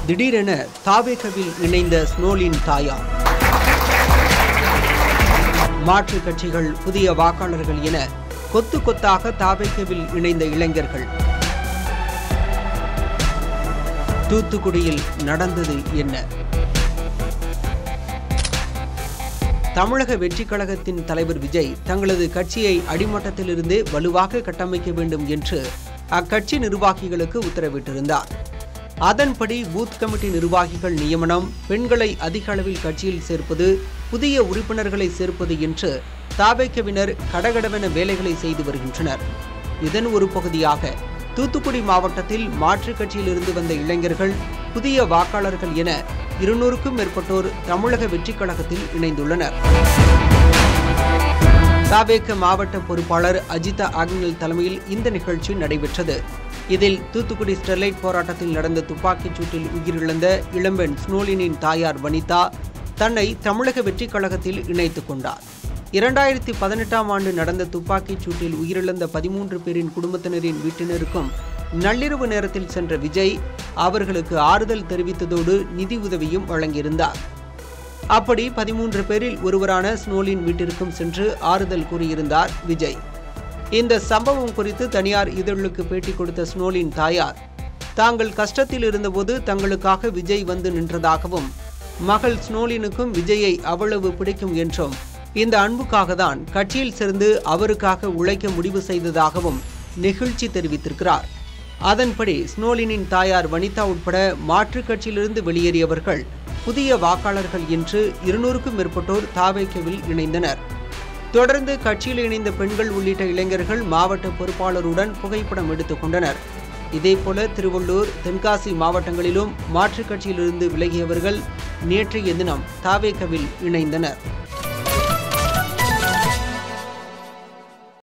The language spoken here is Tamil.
திடீரென தாவேகவில் இணைந்த ஸ்னோலின் தாயார் மாற்றுக் கட்சிகள் புதிய வாக்காளர்கள் என கொத்து கொத்தாக தாவேகவில் இணைந்த இளைஞர்கள் தூத்துக்குடியில் நடந்தது என்ன தமிழக வெற்றிக் கழகத்தின் தலைவர் விஜய் தங்களது கட்சியை அடிமட்டத்திலிருந்தே வலுவாக கட்டமைக்க வேண்டும் என்று அக்கட்சி நிர்வாகிகளுக்கு உத்தரவிட்டிருந்தார் அதன்படி பூத் கமிட்டி நிர்வாகிகள் நியமனம் பெண்களை அதிக அளவில் கட்சியில் சேர்ப்பது புதிய உறுப்பினர்களை சேர்ப்பது என்று தாபேக்கவினர் கடகடவென வேலைகளை செய்து வருகின்றனர் இதன் ஒரு பகுதியாக தூத்துக்குடி மாவட்டத்தில் மாற்றுக் கட்சியிலிருந்து வந்த இளைஞர்கள் புதிய வாக்காளர்கள் என இருநூறுக்கும் மேற்பட்டோர் தமிழக வெற்றிக் கழகத்தில் இணைந்துள்ளனர் தாவேக்க மாவட்ட பொறுப்பாளர் அஜிதா ஆக்னல் தலைமையில் இந்த நிகழ்ச்சி நடைபெற்றது இதில் தூத்துக்குடி ஸ்டெர்லைட் போராட்டத்தில் நடந்த துப்பாக்கிச் சூட்டில் உயிரிழந்த இளம்பெண் ஸ்னோலினின் தாயார் வனிதா தன்னை தமிழக வெற்றிக் கழகத்தில் இணைத்துக் கொண்டார் இரண்டாயிரத்தி பதினெட்டாம் ஆண்டு நடந்த துப்பாக்கிச் சூட்டில் உயிரிழந்த பதிமூன்று பேரின் குடும்பத்தினரின் வீட்டினருக்கும் நள்ளிரவு நேரத்தில் சென்ற விஜய் அவர்களுக்கு ஆறுதல் தெரிவித்ததோடு நிதி உதவியும் வழங்கியிருந்தார் அப்படி பதிமூன்று பேரில் ஒருவரான ஸ்னோலின் வீட்டிற்கும் சென்று ஆறுதல் கூறியிருந்தார் விஜய் இந்த சம்பவம் குறித்து தனியார் இதழுக்கு பேட்டி கொடுத்த ஸ்னோலின் தாயார் தாங்கள் கஷ்டத்தில் இருந்தபோது தங்களுக்காக விஜய் வந்து நின்றதாகவும் மகள் ஸ்னோலினுக்கும் விஜயை அவ்வளவு பிடிக்கும் என்றும் இந்த அன்புக்காக தான் கட்சியில் சேர்ந்து அவருக்காக உழைக்க முடிவு செய்ததாகவும் நெகிழ்ச்சி தெரிவித்திருக்கிறார் அதன்படி ஸ்னோலினின் தாயார் வனிதா உட்பட மாற்றுக் கட்சியிலிருந்து வெளியேறியவர்கள் புதிய வாக்காளர்கள் என்று இருநூறுக்கும் மேற்பட்டோர் தாவேக்கவில் இணைந்தனர் தொடர்ந்து கட்சியில் இணைந்த பெண்கள் உள்ளிட்ட இளைஞர்கள் மாவட்ட பொறுப்பாளருடன் புகைப்படம் எடுத்துக் கொண்டனர் இதேபோல திருவள்ளூர் தென்காசி மாவட்டங்களிலும் மாற்றுக் கட்சியிலிருந்து விலகியவர்கள் நேற்றைய தினம் தாவேக்கவில் இணைந்தனர்